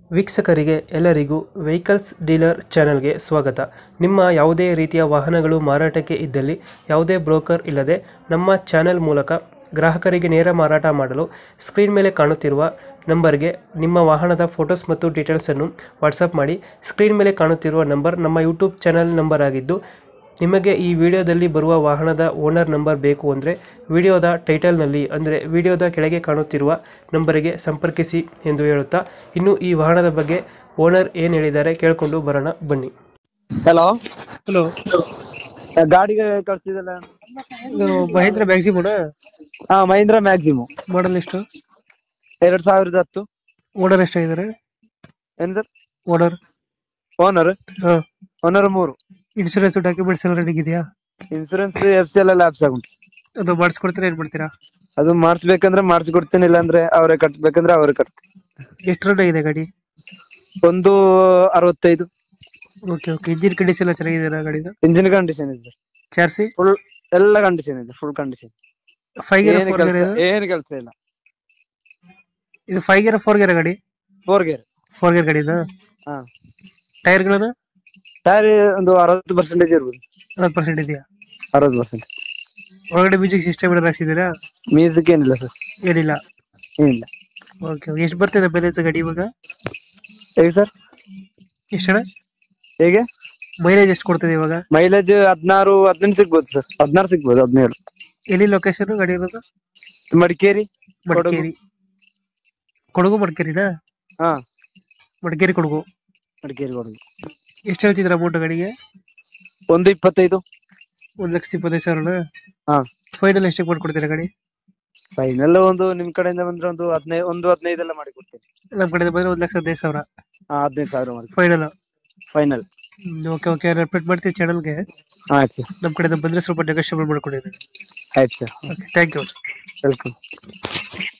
ವೀಕ್ಷಕರಿಗೆ ಎಲ್ಲರಿಗೂ vehicles dealer ಚಾನೆಲ್ಗೆ ಸ್ವಾಗತ ನಿಮ್ಮ ಯಾವುದೇ ರೀತಿಯ ವಾಹನಗಳು ಮಾರಾಟಕ್ಕೆ ಇದ್ದಲ್ಲಿ ಯಾವುದೇ ಬ್ರೋಕರ್ ಇಲ್ಲದೆ ನಮ್ಮ ಚಾನೆಲ್ ಮೂಲಕ ಗ್ರಾಹಕರಿಗೆ ನೇರ ಮಾರಾಟ ಮಾಡಲು ಸ್ಕ್ರೀನ್ ಮೇಲೆ ಕಾಣುತ್ತಿರುವ ನಂಬರ್ಗೆ ನಿಮ್ಮ ವಾಹನದ ಫೋಟೋಸ್ ಮತ್ತು ಡೀಟೇಲ್ಸನ್ನು ವಾಟ್ಸಪ್ ಮಾಡಿ ಸ್ಕ್ರೀನ್ ಮೇಲೆ ಕಾಣುತ್ತಿರುವ ನಂಬರ್ ನಮ್ಮ ಯೂಟ್ಯೂಬ್ ಚಾನೆಲ್ ನಂಬರ್ ಆಗಿದ್ದು ನಿಮಗೆ ಈ ವಿಡಿಯೋದಲ್ಲಿ ಬರುವ ವಾಹನದ ಓನರ್ ನಂಬರ್ ಬೇಕು ಅಂದರೆ ವಿಡಿಯೋದ ಟೈಟಲ್ನಲ್ಲಿ ಅಂದರೆ ವಿಡಿಯೋದ ಕೆಳಗೆ ಕಾಣುತ್ತಿರುವ ನಂಬರಿಗೆ ಸಂಪರ್ಕಿಸಿ ಎಂದು ಹೇಳುತ್ತಾ ಇನ್ನು ಈ ವಾಹನದ ಬಗ್ಗೆ ಓನರ್ ಏನು ಹೇಳಿದ್ದಾರೆ ಕೇಳಿಕೊಂಡು ಬರೋಣ ಬನ್ನಿ ಹಲೋ ಹಲೋ ಗಾಡಿಗೆ ಕಳ್ಸಿದಲ್ಲ ಇದು ಮಹೇಂದ್ರ ಮ್ಯಾಕ್ಸಿಮೋಣ ಹಾ ಮಹೀಂದ್ರ ಮ್ಯಾಕ್ಸಿಮು ಮಾಡಲ್ ಎಷ್ಟು ಎರಡ್ ಸಾವಿರದ ಹತ್ತು ಓನರ್ ಎಷ್ಟಾಗಿದ್ದಾರೆ ಏನ್ ಸರ್ ಓನರ್ ಓನರ್ ಹಾಂ ಓನರ್ ಮೂರು ಇನ್ಶೂರೆನ್ಸ್ ಡಾಕ್ಯುಮೆಂಟ್ಸ್ ಎಲ್ಲ ರೆಡಿ ಇದೆಯಾ ಇನ್ಸೂರೆನ್ಸ್ ಎಫ್ ಸಿ ಎಲ್ಲ ಲ್ಯಾಪ್ಸ್ ಆಗುಂಟು ಅದು ಮಾಡಿಸ್ಕೊಡ್ತೀರಾ ಏನು ಮಾಡ್ತೀರಾ ಅದು ಮಾಡಿಸ್ಬೇಕಂದ್ರೆ ಮಾಡಿಸ್ಕೊಡ್ತೀನಿ ಇಲ್ಲಾಂದ್ರೆ ಅವರೇ ಕಟ್ಬೇಕಂದ್ರೆ ಅವರೇ ಕಟ್ತೀನಿ ಎಷ್ಟು ರನ್ ಆಗಿದೆ ಗಾಡಿ ಒಂದು ಅರವತ್ತೈದು ಓಕೆ ಓಕೆ ಇಂಜಿನ್ ಕಂಡೀಷನ್ ಎಲ್ಲ ಚೆನ್ನಾಗಿದೆ ಗಾಡಿದು ಇಂಜಿನ್ ಕಂಡೀಷನ್ ಇದೆ ಚಾರ್ಸಿ ಫುಲ್ ಎಲ್ಲ ಕಂಡೀಷನ್ ಇದೆ ಫುಲ್ ಕಂಡೀಷನ್ ಫೈವ್ ಗೇರ್ ಏನು ಫೋರ್ ಗೇರ್ ಕೆಲ್ಸ ಏನು ಕೆಲಸ ಇಲ್ಲ ಇದು ಫೈವ್ ಗೇರ್ ಫೋರ್ ಗೇರ್ ಗಾಡಿ ಫೋರ್ ಗೇರ್ ಫೋರ್ ಗೇರ್ ಗಾಡಿನಾ ಹಾ ಟೈರ್ಗಳನ್ನು ಟೈರ್ ಒಂದು ಅರವತ್ತು ಪರ್ಸೆಂಟೇಜ್ ಇರ್ಬೋದು ಅರವತ್ತು ಪರ್ಸೆಂಟ್ ಇದೆಯಾ ಅರವತ್ತು ಪರ್ಸೆಂಟ್ ಒಳಗಡೆ ಮ್ಯೂಸಿಕ್ ಸಿಸ್ಟಮ್ ಎಲ್ಲ ಹಾಕ್ಸಿದ್ದೀರಾ ಮ್ಯೂಸಿಕ್ ಏನಿಲ್ಲ ಸರ್ ಏನಿಲ್ಲ ಏನಿಲ್ಲ ಓಕೆ ಎಷ್ಟು ಬರ್ತಿದೆ ಮೈಲೇಜ್ ಗಾಡಿ ಇವಾಗ ಹೇಗೆ ಸರ್ ಎಷ್ಟು ಅಣ್ಣ ಹೇಗೆ ಮೈಲೇಜ್ ಎಷ್ಟು ಕೊಡ್ತದೆ ಇವಾಗ ಮೈಲೇಜ್ ಹದಿನಾರು ಹದಿನೆಂಟು ಸಿಗ್ಬೋದು ಸರ್ ಹದಿನಾರು ಸಿಗ್ಬೋದು ಹದಿನೇಳು ಎಲ್ಲಿ ಲೊಕೇಶನ್ ಗಾಡಿ ಇರೋದು ಮಡಿಕೇರಿ ಮಡಿಕೇರಿ ಕೊಡಗು ಮಡಿಕೇರಿನಾ ಹಾ ಮಡಿಕೇರಿ ಕೊಡಗು ಮಡಿಕೇರಿ ಕೊಡಗು ಎಷ್ಟು ಹೇಳ್ತಿದ್ರ ಅಮೌಂಟ್ ಗಾಡಿಗೆ ಒಂದು ಇಪ್ಪತ್ತೈದು ಒಂದ್ ಲಕ್ಷದ ಇಪ್ಪತ್ತೈದು ಸಾವಿರನಾ ಹಾ ಫೈನಲ್ ಎಷ್ಟಕ್ಕೆ ಮಾಡ್ಕೊಡ್ತೀರಾ ಗಾಡಿ ಫೈನಲ್ ಒಂದು ನಿಮ್ ಕಡೆಯಿಂದ ಬಂದ್ರೆ ಒಂದು ಹದಿನೈದು ಒಂದು ಹದಿನೈದೆಲ್ಲ ಮಾಡಿ ಕೊಡ್ತೀನಿ ನಮ್ಮ ಕಡೆ ಬಂದ್ರೆ ಒಂದ್ ಲಕ್ಷ ಹದಿನೈದು ಸಾವಿರ ಹಾ ಹದಿನೈದು ಸಾವಿರ ಮಾಡಿ final final okay okay repeat ಮಾಡ್ತೀವಿ ಚಾನಲ್ಗೆ ಆಯ್ತು ಸರ್ ನಮ್ಮ ಕಡೆಯಿಂದ ಬಂದ್ರೆ ಸ್ವಲ್ಪ ನೆಗೋಷಿಯಬಲ್ ಮಾಡ್ಕೊಂಡಿದ್ದೀವಿ ಆಯ್ತು sir okay thank you welcome